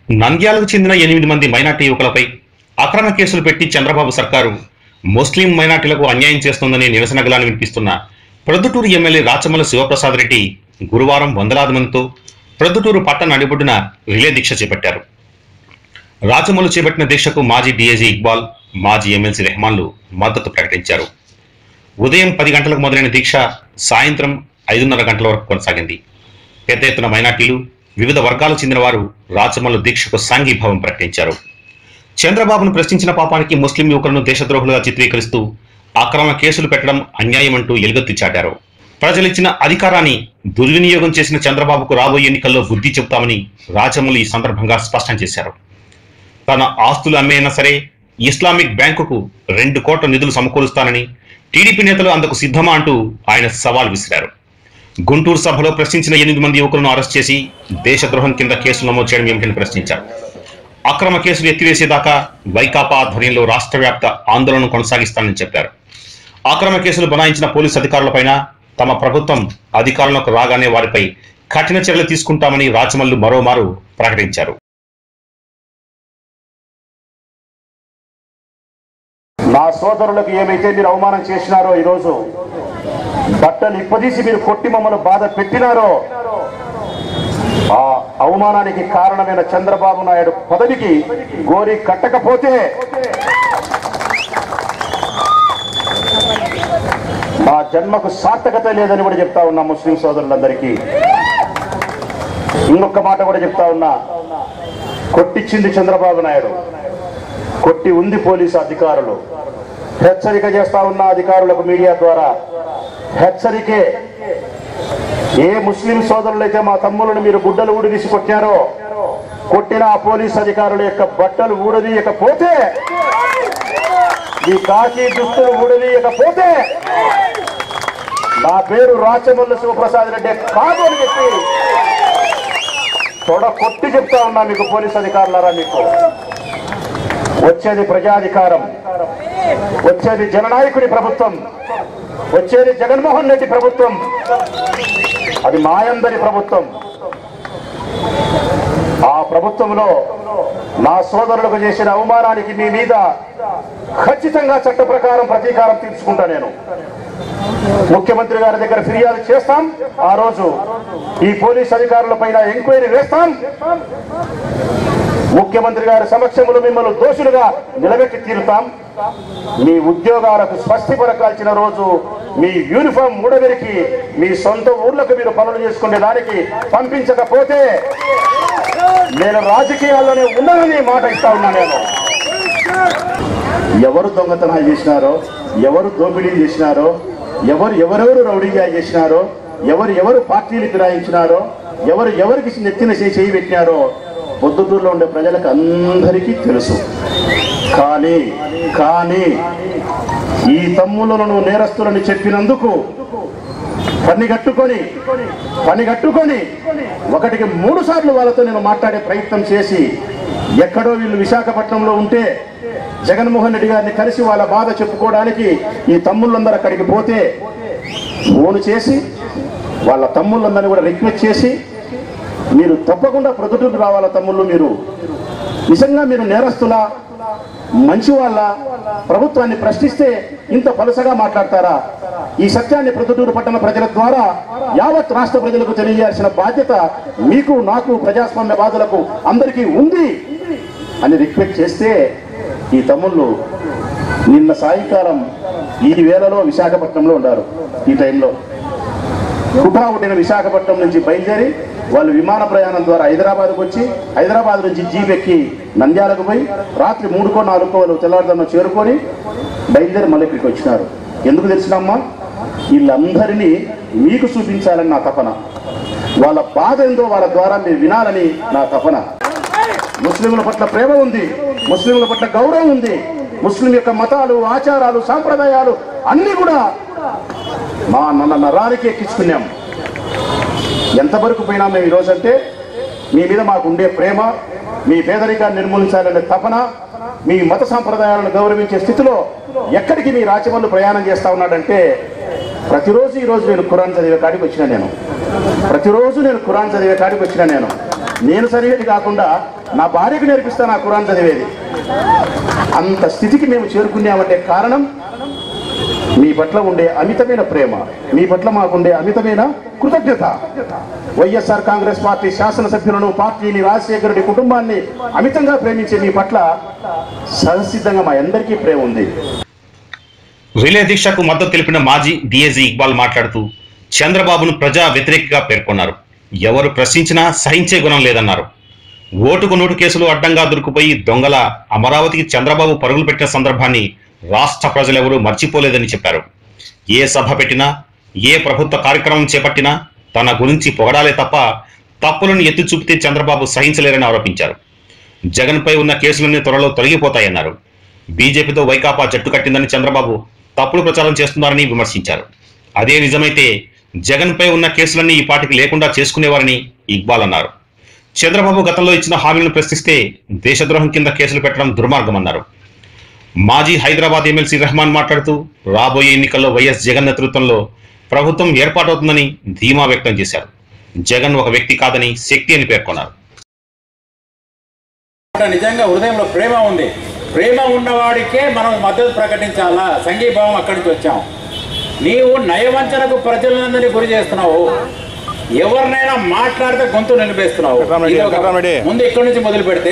నంద్యాలకు చెందిన ఎనిమిది మంది మైనార్టీ యువకులపై అక్రమ కేసులు పెట్టి చంద్రబాబు సర్కారు ముస్లిం మైనార్టీలకు అన్యాయం చేస్తోందని నిరసన గలాన్ని వినిపిస్తున్న ప్రొద్దుటూరు ఎమ్మెల్యే రాచమల్ల శివప్రసాద్ రెడ్డి గురువారం వందలాది మందితో ప్రొద్దుటూరు పట్టణ నడిబొడ్డున రిలే దీక్ష చేపట్టారు రాచమల్లు చేపట్టిన దీక్షకు మాజీ డీఏజీ ఇక్బాల్ మాజీ ఎమ్మెల్సీ రెహమాన్లు మద్దతు ప్రకటించారు ఉదయం పది గంటలకు మొదలైన దీక్ష సాయంత్రం ఐదున్నర గంటల వరకు కొనసాగింది పెద్ద ఎత్తున మైనార్టీలు వివిధ వర్గాలకు చెందిన వారు రాచమల్లు దీక్షకు సాంఘీభావం ప్రకటించారు చంద్రబాబును ప్రశ్నించిన పాపానికి ముస్లిం యువకులను దేశద్రోహులుగా చిత్రీకరిస్తూ అక్రమ కేసులు పెట్టడం అన్యాయం అంటూ ఎలుగెత్తి చాటారు ప్రజలిచ్చిన అధికారాన్ని దుర్వినియోగం చేసిన చంద్రబాబుకు రాబోయే ఎన్నికల్లో బుద్ధి చెబుతామని రాచమల్లు ఈ సందర్భంగా స్పష్టం చేశారు తన ఆస్తులు అమ్మేనా సరే ఇస్లామిక్ బ్యాంకుకు రెండు కోట్ల నిధులు సమకూరుస్తానని టీడీపీ నేతలు అందుకు సిద్ధమా అంటూ ఆయన సవాల్ విసిరారు గుంటూరు సభలో ప్రశ్నించిన ఎనిమిది మంది యువకులను అరెస్ట్ చేసి దేశద్రోహం కింద కేసులు నమోదు చేయడం ఏమిటని ప్రశ్నించారు అక్రమ కేసులు ఎత్తివేసేదాకా వైకాపా ఆధ్వర్యంలో రాష్ట్ర వ్యాప్త ఆందోళన కొనసాగిస్తానని చెప్పారు అక్రమ కేసులు బనాయించిన పోలీసు అధికారులపైన తమ ప్రభుత్వం అధికారంలోకి రాగానే వారిపై కఠిన చర్యలు తీసుకుంటామని రాచమల్లు మరోమారు ప్రకటించారు నా సోదరులకు ఏమైతే మీరు అవమానం చేసినారో ఈరోజు బట్టలు ఇప్పదీసి మీరు కొట్టి మమ్మల్ని బాధ పెట్టినారో ఆ అవమానానికి కారణమైన చంద్రబాబు నాయుడు పదవికి గోరి కట్టకపోతే మా జన్మకు సార్థకత లేదని కూడా చెప్తా ఉన్నా ముస్లిం సోదరులందరికీ ఇంకొక మాట కూడా చెప్తా ఉన్నా కొట్టించింది చంద్రబాబు నాయుడు కొట్టి ఉంది పోలీసు అధికారులు హెచ్చరిక చేస్తా ఉన్న అధికారులకు మీడియా ద్వారా హెచ్చరికే ఏ ముస్లిం సోదరులైతే మా తమ్ములను మీరు గుడ్డలు ఊడిదీసి కొట్టారో కొట్టిన ఆ పోలీస్ అధికారుల యొక్క బట్టలు ఊడదీయకపోతే ఈ కాకి దుస్తులు ఊడదీయకపోతే నా పేరు రాచమల్లు శివప్రసాద్ రెడ్డి కాదు అని చెప్పి తొడ కొట్టి చెప్తా ఉన్నా మీకు పోలీస్ అధికారులారా మీకు వచ్చేది ప్రజాధికారం వచ్చేది జననాయకుడి ప్రభుత్వం వచ్చేది జగన్మోహన్ రెడ్డి ప్రభుత్వం అది మాయందరి ప్రభుత్వం ఆ ప్రభుత్వంలో నా సోదరులకు చేసిన అవమానానికి మీ మీద ఖచ్చితంగా చట్ట ప్రకారం ప్రతీకారం తీర్చుకుంటా నేను ముఖ్యమంత్రి గారి దగ్గర ఫిర్యాదు చేస్తాం ఆ రోజు ఈ పోలీస్ అధికారుల పైన ఎంక్వైరీ వేస్తాం ముఖ్యమంత్రి గారి సమక్షంలో మిమ్మల్ని దోషులుగా నిలబెట్టి తీరుతాం మీ ఉద్యోగాలకు స్పష్టీపరకాల్సిన రోజు మీ యూనిఫామ్ మూడవెరికి మీ సొంత ఊర్లకు మీరు పనులు చేసుకునే దానికి పంపించకపోతే నేను రాజకీయాల్లోనే ఉన్నానని మాట ఇస్తా ఉన్నా నేను ఎవరు దొంగతనాలు చేసినారో ఎవరు దోపిడీ చేసినారో ఎవరు ఎవరెవరు రౌడీగా చేసినారో ఎవరు ఎవరు పార్టీలు ఫిరాయించినారో ఎవరు ఎవరికి నెత్తిన చేయి చేయి పెట్టినారో పొద్దుటూరులో ఉండే ప్రజలకు అందరికీ తెలుసు కానీ కానీ ఈ తమ్ములను నేరస్తులని చెప్పినందుకు పని కట్టుకొని పని కట్టుకొని ఒకటికి మూడు సార్లు వాళ్ళతో నేను మాట్లాడే ప్రయత్నం చేసి ఎక్కడో వీళ్ళు విశాఖపట్నంలో ఉంటే జగన్మోహన్ రెడ్డి గారిని కలిసి వాళ్ళ బాధ చెప్పుకోవడానికి ఈ తమ్ముళ్ళందరూ అక్కడికి పోతే ఫోన్ చేసి వాళ్ళ తమ్ముళ్ళందరినీ కూడా రిక్వెస్ట్ చేసి మీరు తప్పకుండా ప్రొద్దుటూరు రావాల తమ్ముళ్ళు మీరు నిజంగా మీరు నేరస్తులా మంచి వాళ్ళ ప్రభుత్వాన్ని ప్రశ్నిస్తే ఇంత పలుసగా మాట్లాడతారా ఈ సత్యాన్ని ప్రొద్దుటూరు పట్టణ ప్రజల ద్వారా యావత్ రాష్ట్ర ప్రజలకు తెలియజేయాల్సిన బాధ్యత మీకు నాకు ప్రజాస్వామ్య బాధలకు అందరికీ ఉంది అని రిక్వెస్ట్ చేస్తే ఈ తమ్ముళ్ళు నిన్న సాయంకాలం ఈ వేళలో విశాఖపట్నంలో ఉన్నారు ఈ టైంలో హుటాహుటిన విశాఖపట్నం నుంచి బయలుదేరి వాళ్ళు విమాన ప్రయాణం ద్వారా హైదరాబాద్కు వచ్చి హైదరాబాద్ నుంచి జీప్ ఎక్కి నంద్యాలకు పోయి రాత్రి మూడుకో నాలుగుకో వాళ్ళు తెల్లవారుదన్న చేరుకొని బయలుదేరి మళ్ళీ ఇక్కడికి వచ్చినారు ఎందుకు తెలిసినమ్మా వీళ్ళందరినీ మీకు చూపించాలని నా తపన వాళ్ళ బాధ ఏందో వాళ్ళ ద్వారా మీరు వినాలని నా తపన ముస్లింల పట్ల ప్రేమ ఉంది ముస్లింల పట్ల గౌరవం ఉంది ముస్లిం యొక్క మతాలు ఆచారాలు సాంప్రదాయాలు అన్నీ కూడా మా నన్న నరానికి ఎక్కించుకున్నాం ఎంతవరకు పోయినా మేము ఈరోజు అంటే మీ మీద మాకు ఉండే ప్రేమ మీ పేదరికాన్ని నిర్మూలించాలనే తపన మీ మత సాంప్రదాయాలను గౌరవించే స్థితిలో ఎక్కడికి మీ రాచమల్లు ప్రయాణం చేస్తా ఉన్నాడంటే ప్రతిరోజు ఈరోజు నేను ఖురాన్ చదివే కాడికి వచ్చిన నేను ప్రతిరోజు నేను ఖురాన్ చదివే కాడికి వచ్చిన నేను నేను చదివేది కాకుండా నా భార్యకు నేర్పిస్తా నా ఖురాన్ చదివేది అంత స్థితికి మేము చేరుకున్నామంటే కారణం మీ పట్ల ఉండే అమితమైన ప్రేమ మీ పట్ల మాకుండే అమితమైన కృతజ్ఞత వైఎస్ఆర్ కాంగ్రెస్ పార్టీ శాసనసభ్యులను పార్టీని రాజశేఖర రెడ్డి కుటుంబాన్ని అమితంగా ప్రేమించే మీ పట్ల సహసిద్ధంగా మా అందరికీ ప్రేమ ఉంది రిలే దీక్షకు మద్దతు తెలిపిన మాజీ డిఏజీ ఇక్బాల్ మాట్లాడుతూ చంద్రబాబును ప్రజా వ్యతిరేకిగా పేర్కొన్నారు ఎవరు ప్రశ్నించినా సహించే గుణం లేదన్నారు ఓటుకు నోటు కేసులు అడ్డంగా దొరికిపోయి దొంగల అమరావతికి చంద్రబాబు పరుగులు పెట్టిన సందర్భాన్ని రాష్ట్ర ప్రజలెవరూ మర్చిపోలేదని చెప్పారు ఏ సభ పెట్టినా ఏ ప్రభుత్వ కార్యక్రమం చేపట్టినా తన గురించి పొగడాలే తప్ప తప్పులను ఎత్తి చూపితే చంద్రబాబు సహించలేరని ఆరోపించారు జగన్పై ఉన్న కేసులన్నీ త్వరలో తొలగిపోతాయన్నారు బీజేపీతో వైకాపా జట్టు కట్టిందని చంద్రబాబు తప్పుడు ప్రచారం చేస్తున్నారని విమర్శించారు అదే నిజమైతే జగన్పై ఉన్న కేసులన్నీ ఈ పార్టీకి లేకుండా చేసుకునేవారని ఇక్బాల్ అన్నారు చంద్రబాబు గతంలో ఇచ్చిన హామీలను ప్రశ్నిస్తే దేశద్రోహం కింద కేసులు పెట్టడం దుర్మార్గమన్నారు మాజీ హైదరాబాద్ ఎమ్మెల్సీ రెహమాన్ మాట్లాడుతూ రాబోయే ఎన్నికల్లో వైఎస్ జగన్ నేతృత్వంలో ప్రభుత్వం ఏర్పాటవుతుందని ధీమా వ్యక్తం చేశారు జగన్ ఒక వ్యక్తి కాదని శక్తి అని పేర్కొన్నారు అక్కడ నిజంగా హృదయంలో ప్రేమ ఉంది ప్రేమ ఉన్నవాడికే మనం మద్దతు ప్రకటించాలా సంఘీభావం అక్కడి నుంచి వచ్చాం నీవు నయవంచనకు ప్రజలందరినీ గురి చేస్తున్నావు ఎవరినైనా మాట్లాడితే గొంతు నిలిపేస్తున్నావు ఇది ఒక- ముందు ఇక్కడి నుంచి మొదలు పెడితే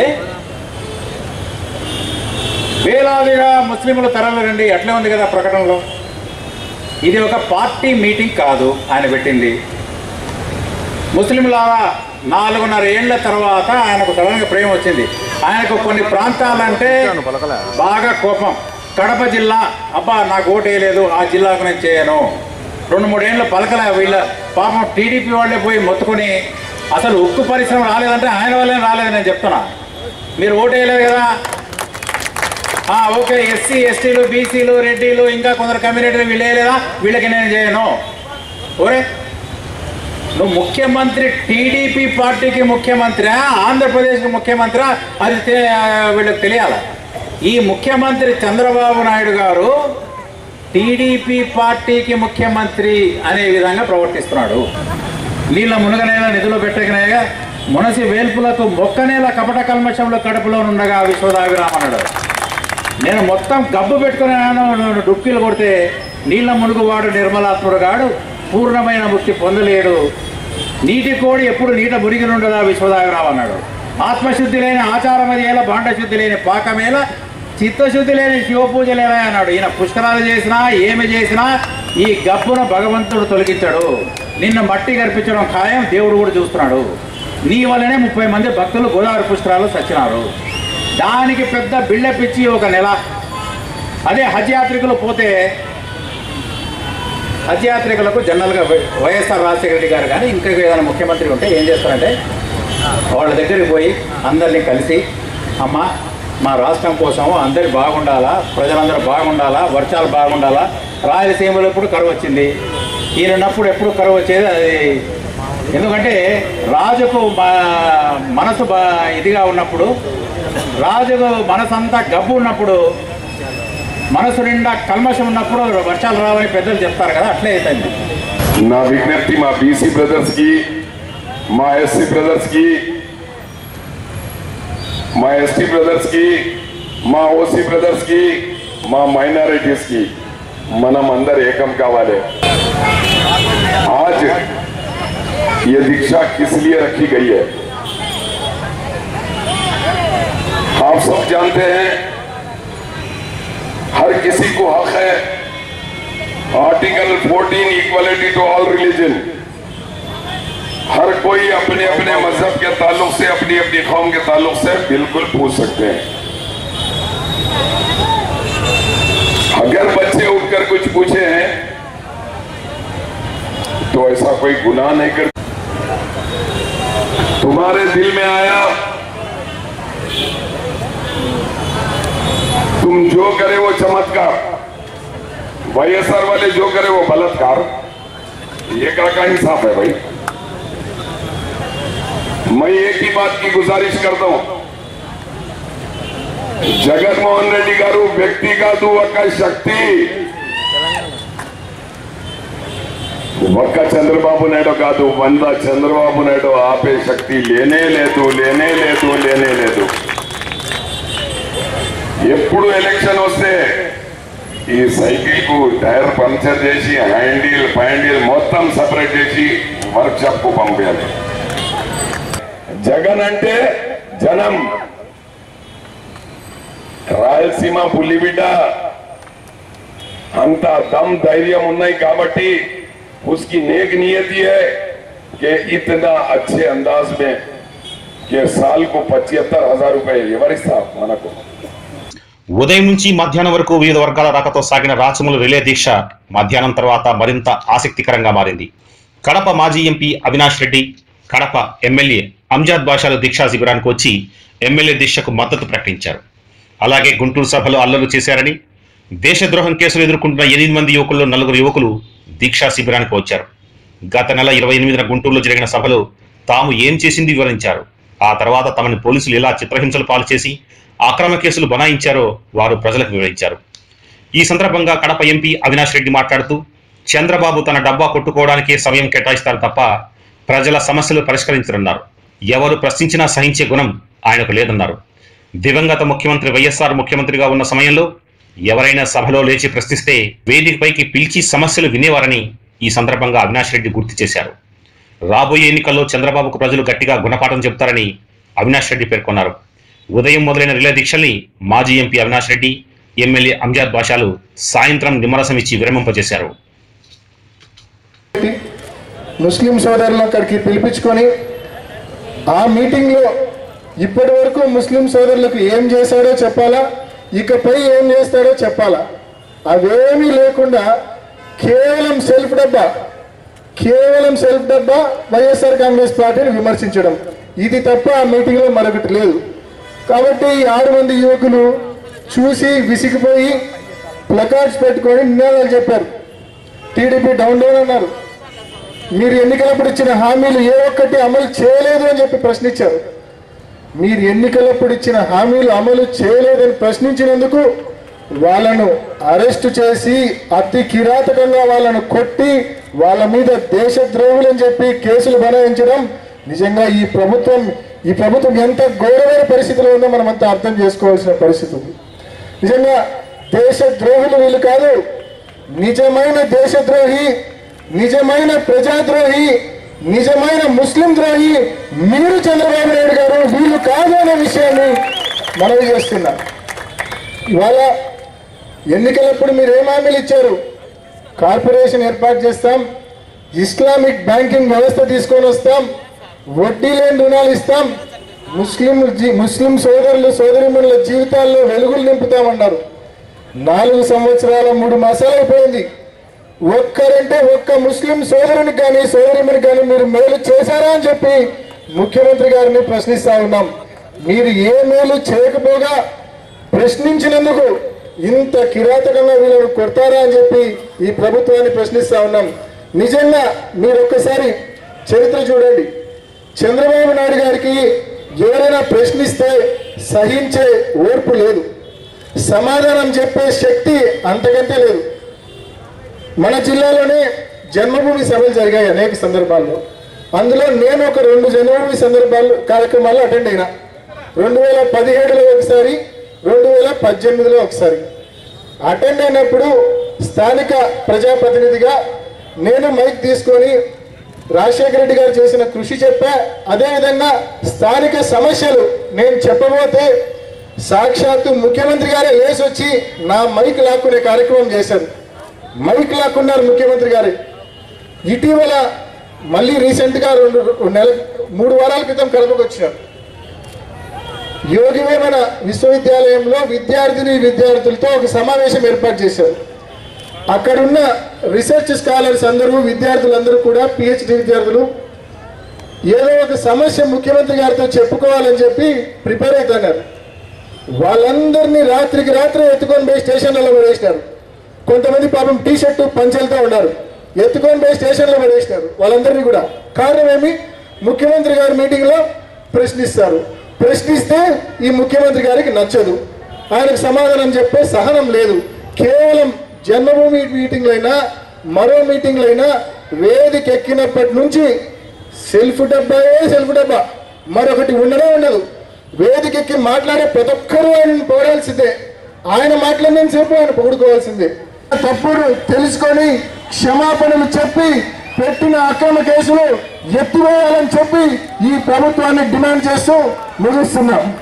వేలాదిగా ముస్లింలు తరలి రండి అట్లే ఉంది కదా ప్రకటనలో ఇది ఒక పార్టీ మీటింగ్ కాదు ఆయన పెట్టింది ముస్లింల నాలుగున్నర ఏళ్ల తర్వాత ఆయనకు సడన్గా ప్రేమ వచ్చింది ఆయనకు కొన్ని ప్రాంతాలంటే బాగా కోపం కడప జిల్లా అబ్బా నాకు ఓటు వేయలేదు ఆ జిల్లాకు నేను చేయను రెండు మూడేళ్ళు పలకలే వీళ్ళ పాపం టీడీపీ వాళ్ళే పోయి మొత్తుకొని అసలు ఉక్కు పరిశ్రమ రాలేదంటే ఆయన వల్లే రాలేదు నేను చెప్తున్నా మీరు ఓటు వేయలేదు కదా ఆ, ఓకే ఎస్సీ ఎస్టీలు బీసీలు రెడ్డిలు ఇంకా కొందరు కమ్యూనిటీలు వీళ్ళు వేయలేదా వీళ్ళకి నేను చేయను ఓరే నువ్వు ముఖ్యమంత్రి టీడీపీ పార్టీకి ముఖ్యమంత్రి ఆంధ్రప్రదేశ్కి ముఖ్యమంత్రి అది తె- వీళ్ళకి తెలియాలి ఈ ముఖ్యమంత్రి చంద్రబాబు నాయుడు గారు టీడీపీ పార్టీకి ముఖ్యమంత్రి అనే విధంగా ప్రవర్తిస్తున్నాడు నీళ్ళ మునగనేలా నిధులు పెట్టకనేగా మునసి వేల్పులకు మొక్కనేల కపట కల్మషంలో కడుపులో ఉండగా విశ్వదాభిరామనుడు నేను మొత్తం గబ్బు పెట్టుకుని డుక్కిలు కొడితే నీళ్ళ మునుగువాడు నిర్మలాత్ముడు గాడు పూర్ణమైన ముక్తి పొందలేడు నీటి కోడి ఎప్పుడు నీట మునిగి నుండదా విశ్వదాగరావు అన్నాడు ఆత్మశుద్ధి లేని ఆచారమదేల భాండశుద్ధి లేని పాకమేల చిత్తశుద్ధి లేని శివపూజలేలా అన్నాడు ఈయన పుష్కరాలు చేసినా ఏమి చేసినా ఈ గబ్బున భగవంతుడు తొలగించాడు నిన్ను మట్టి కనిపించడం ఖాయం దేవుడు కూడా చూస్తున్నాడు నీ వల్లనే ముప్పై మంది భక్తులు గోదావరి పుష్కరాలు సచ్చినారు దానికి పెద్ద బిల్డప్ ఇచ్చి ఒక నెల అదే హజ్ యాత్రికులు పోతే హజ్ యాత్రికులకు జనరల్గా వై- వైఎస్ఆర్ రాజశేఖర రెడ్డి గారు కానీ ఇంకా ఏదైనా ముఖ్యమంత్రి ఉంటే ఏం చేస్తారంటే వాళ్ళ దగ్గరికి పోయి అందరినీ కలిసి అమ్మ మా రాష్ట్రం కోసం అందరి బాగుండాలా ప్రజలందరూ బాగుండాలా వర్షాలు బాగుండాలా రాయలసీమలో ఎప్పుడు కరువు వచ్చింది ఈయనప్పుడు ఎప్పుడు కరువు వచ్చేది అది ఎందుకంటే రాజుకు మా- మనసు బా ఇదిగా ఉన్నప్పుడు రాజుకు మనసంతా గబ్బు ఉన్నప్పుడు మనసు నిండా కల్మషం ఉన్నప్పుడు వర్షాలు రావని పెద్దలు చెప్తారు కదా అట్లే అవుతుంది నా విజ్ఞప్తి మా బీసీ బ్రదర్స్ కి మా ఎస్సీ బ్రదర్స్ కి మా ఎస్టీ బ్రదర్స్ కి మా ఓసీ బ్రదర్స్ కి మా మైనారిటీస్ కి మనం అందరు ఏకం కావాలి आज ये दीक्षा किस लिए रखी गई है आप सब जानते हैं हर किसी को हक है article 14 equality to all religion हर कोई अपने अपने मजहब के ताल्लुक से अपनी अपनी कौम के ताल्लुक से बिल्कुल पूछ सकते हैं अगर बच्चे उठकर कुछ पूछे हैं तो ऐसा कोई गुनाह नहीं कर तुम्हारे दिल में आया तुम जो करे वो चमत्कार वाईएसआर वाले जो करे वो बलात्कार ये का का इंसाफ है भाई मैं एक ही बात की गुजारिश करता हूं జగన్మోహన్ రెడ్డి గారు వ్యక్తిగత ఒక శక్తి ఒక్క చంద్రబాబు నాయుడు కాదు వంద చంద్రబాబు నాయుడు ఆపే శక్తి లేనే లేదు లేనే లేదు లేనే లేదు ఎప్పుడు ఎలక్షన్ వస్తే ఈ సైకిల్ కు టైర్ పంచర్ చేసి హ్యాండిల్ హ్యాండిల్ మొత్తం సపరేట్ చేసి వర్క్ షాప్ కు పంపించాలి జగన్ అంటే జనం రాయలసీమ పులిబిడ్డ అంత దమ్ ధైర్యం ఉన్నాయి కాబట్టి उसकी नेक नियति है कि इतना अच्छे अंदाज में कि साल को पचहत्तर हजार रुपए ఎవరిస్తా మనకు ఉదయం నుంచి మధ్యాహ్నం వరకు వివిధ వర్గాల రాకతో సాగిన రాచములు రిలే దీక్ష మధ్యాహ్నం తర్వాత మరింత ఆసక్తికరంగా మారింది కడప మాజీ ఎంపీ అవినాష్ రెడ్డి కడప ఎమ్మెల్యే అంజాద్ బాషాలు దీక్షా శిబిరానికి వచ్చి ఎమ్మెల్యే దీక్షకు మద్దతు ప్రకటించారు అలాగే గుంటూరు సభలో అల్లర్లు చేశారని దేశద్రోహం కేసులు ఎదుర్కొంటున్న ఎనిమిది మంది యువకుల్లో నలుగురు యువకులు దీక్షా శిబిరానికి వచ్చారు గత నెల ఇరవై ఎనిమిదిన గుంటూరులో జరిగిన సభలో తాము ఏం చేసింది వివరించారు ఆ తర్వాత తమని పోలీసులు ఎలా చిత్రహింసలు పాలు చేసి అక్రమ కేసులు బనాయించారో వారు ప్రజలకు వివరించారు ఈ సందర్భంగా కడప ఎంపీ అవినాష్ రెడ్డి మాట్లాడుతూ చంద్రబాబు తన డబ్బా కొట్టుకోవడానికే సమయం కేటాయిస్తారు తప్ప ప్రజల సమస్యలు పరిష్కరించరన్నారు ఎవరు ప్రశ్నించినా సహించే గుణం ఆయనకు లేదన్నారు దివంగత ముఖ్యమంత్రి వైఎస్ఆర్ ముఖ్యమంత్రిగా ఉన్న సమయంలో ఎవరైనా సభలో లేచి ప్రశ్నిస్తే వేదికపైకి పిలిచి సమస్యలు వినేవారని ఈ సందర్భంగా అవినాష్ రెడ్డి గుర్తు చేశారు రాబోయే ఎన్నికల్లో చంద్రబాబుకు ప్రజలు గట్టిగా గుణపాఠం చెబుతారని అవినాష్ రెడ్డి పేర్కొన్నారు ఉదయం మొదలైన రిలే దీక్షల్ని మాజీ ఎంపీ అవినాష్ రెడ్డి ఎమ్మెల్యే అంజాద్ బాషాలు సాయంత్రం నిమ్మరసం ఇచ్చి విరమింపజేశారు ముస్లిం సోదరులను అక్కడికి పిలిపించుకొని ఆ మీటింగ్లో ఇప్పటి వరకు ముస్లిం సోదరులకు ఏం చేశాడో చెప్పాలా ఇకపై ఏం చేస్తాడో చెప్పాలా అవేమీ లేకుండా కేవలం సెల్ఫ్ డబ్బా కేవలం సెల్ఫ్ డబ్బా వైఎస్ఆర్ కాంగ్రెస్ పార్టీని విమర్శించడం ఇది తప్ప ఆ మీటింగ్లో మరొకటి లేదు కాబట్టి ఈ ఆరు మంది యువకులు చూసి విసిగిపోయి ప్లకార్డ్స్ పెట్టుకొని నినాదాలు చెప్పారు టీడీపీ డౌన్ డౌన్ అన్నారు మీరు ఎన్నికలప్పుడు ఇచ్చిన హామీలు ఏ ఒక్కటి అమలు చేయలేదు అని చెప్పి ప్రశ్నించారు మీరు ఎన్నికలప్పుడు ఇచ్చిన హామీలు అమలు చేయలేదని ప్రశ్నించినందుకు వాళ్ళను అరెస్ట్ చేసి అతి కిరాతకంగా వాళ్ళను కొట్టి వాళ్ళ మీద దేశద్రోహులని చెప్పి కేసులు బనాయించడం నిజంగా ఈ ప్రభుత్వం ఈ ప్రభుత్వం ఎంత ఘోరమైన పరిస్థితిలో ఉందో మనం అంతా అర్థం చేసుకోవాల్సిన పరిస్థితి ఉంది నిజంగా దేశద్రోహులు వీళ్ళు కాదు నిజమైన దేశద్రోహి నిజమైన ప్రజాద్రోహి నిజమైన ముస్లిం ద్రోహి మీరు చంద్రబాబు నాయుడు గారు వీళ్ళు కాదు అనే విషయాన్ని మనవి చేస్తున్నాం ఇవాళ ఎన్నికలప్పుడు మీరు ఏం హామీలు ఇచ్చారు కార్పొరేషన్ ఏర్పాటు చేస్తాం ఇస్లామిక్ బ్యాంకింగ్ వ్యవస్థ తీసుకొని వస్తాం వడ్డీ లేని రుణాలు ఇస్తాం ముస్లిం జీ- ముస్లిం సోదరులు సోదరిమణుల జీవితాల్లో వెలుగులు నింపుతామన్నారు నాలుగు సంవత్సరాల మూడు మాసాలు అయిపోయింది ఒక్కరంటే ఒక్క ముస్లిం సోదరునికి కానీ సోదరిమణికి కానీ మీరు మేలు చేశారా అని చెప్పి ముఖ్యమంత్రి గారిని ప్రశ్నిస్తా ఉన్నాం మీరు ఏ మేలు చేయకపోగా ప్రశ్నించినందుకు ఇంత కిరాతకంగా వీళ్ళని కొడతారా అని చెప్పి ఈ ప్రభుత్వాన్ని ప్రశ్నిస్తా ఉన్నాం నిజంగా మీరు ఒక్కసారి చరిత్ర చూడండి చంద్రబాబు నాయుడు గారికి ఎవరైనా ప్రశ్నిస్తే సహించే ఓర్పు లేదు సమాధానం చెప్పే శక్తి అంతకంటే లేదు మన జిల్లాలోనే జన్మభూమి సభలు జరిగాయి అనేక సందర్భాల్లో అందులో నేను ఒక రెండు జన్మభూమి సందర్భాలు కార్యక్రమాలు అటెండ్ అయినా రెండు వేల పదిహేడులో ఒకసారి రెండు వేల పద్దెనిమిదిలో ఒకసారి అటెండ్ అయినప్పుడు స్థానిక ప్రజాప్రతినిధిగా నేను మైక్ తీసుకొని రాజశేఖర రెడ్డి గారు చేసిన కృషి చెప్పా అదేవిధంగా స్థానిక సమస్యలు నేను చెప్పబోతే సాక్షాత్తు ముఖ్యమంత్రి గారే లేచి వచ్చి నా మైక్ లాక్కునే కార్యక్రమం చేశారు మైక్ లాక్కున్నారు ముఖ్యమంత్రి గారు ఇటీవల మళ్ళీ రీసెంట్గా రెండు రెండు నెల మూడు వారాల క్రితం కడపకు వచ్చినారు యోగివేమన విశ్వవిద్యాలయంలో విద్యార్థిని విద్యార్థులతో ఒక సమావేశం ఏర్పాటు చేశారు అక్కడున్న రీసెర్చ్ స్కాలర్స్ అందరూ విద్యార్థులందరూ కూడా పిహెచ్డి విద్యార్థులు ఏదో ఒక సమస్య ముఖ్యమంత్రి గారితో చెప్పుకోవాలని చెప్పి ప్రిపేర్ అవుతున్నారు వాళ్ళందరినీ రాత్రికి రాత్రి ఎత్తుకొని పోయి స్టేషన్లలో పడేసినారు కొంతమంది పాపం టీ షర్టు పంచెలతో ఉన్నారు ఎత్తుకొని పోయి స్టేషన్లో పడేసినారు వాళ్ళందరినీ కూడా కారణం ఏమి ముఖ్యమంత్రి గారి మీటింగ్లో ప్రశ్నిస్తారు ప్రశ్నిస్తే ఈ ముఖ్యమంత్రి గారికి నచ్చదు ఆయనకు సమాధానం చెప్పే సహనం లేదు కేవలం జన్మభూమి మీటింగ్లైనా మరో మీటింగ్లో అయినా వేదిక ఎక్కినప్పటి నుంచి సెల్ఫ్ డబ్బాయే సెల్ఫ్ డబ్బా మరొకటి ఉండనే ఉండదు వేదిక ఎక్కి మాట్లాడే ప్రతి ఒక్కరూ ఆయన పోరాల్సిందే ఆయన మాట్లాడినంత సేపు ఆయన పొగుడుకోవాల్సిందే తప్పుడు తెలుసుకొని క్షమాపణలు చెప్పి పెట్టిన అక్రమ కేసులు ఎత్తివేయాలని చెప్పి ఈ ప్రభుత్వాన్ని డిమాండ్ చేస్తూ ముగిస్తున్నాం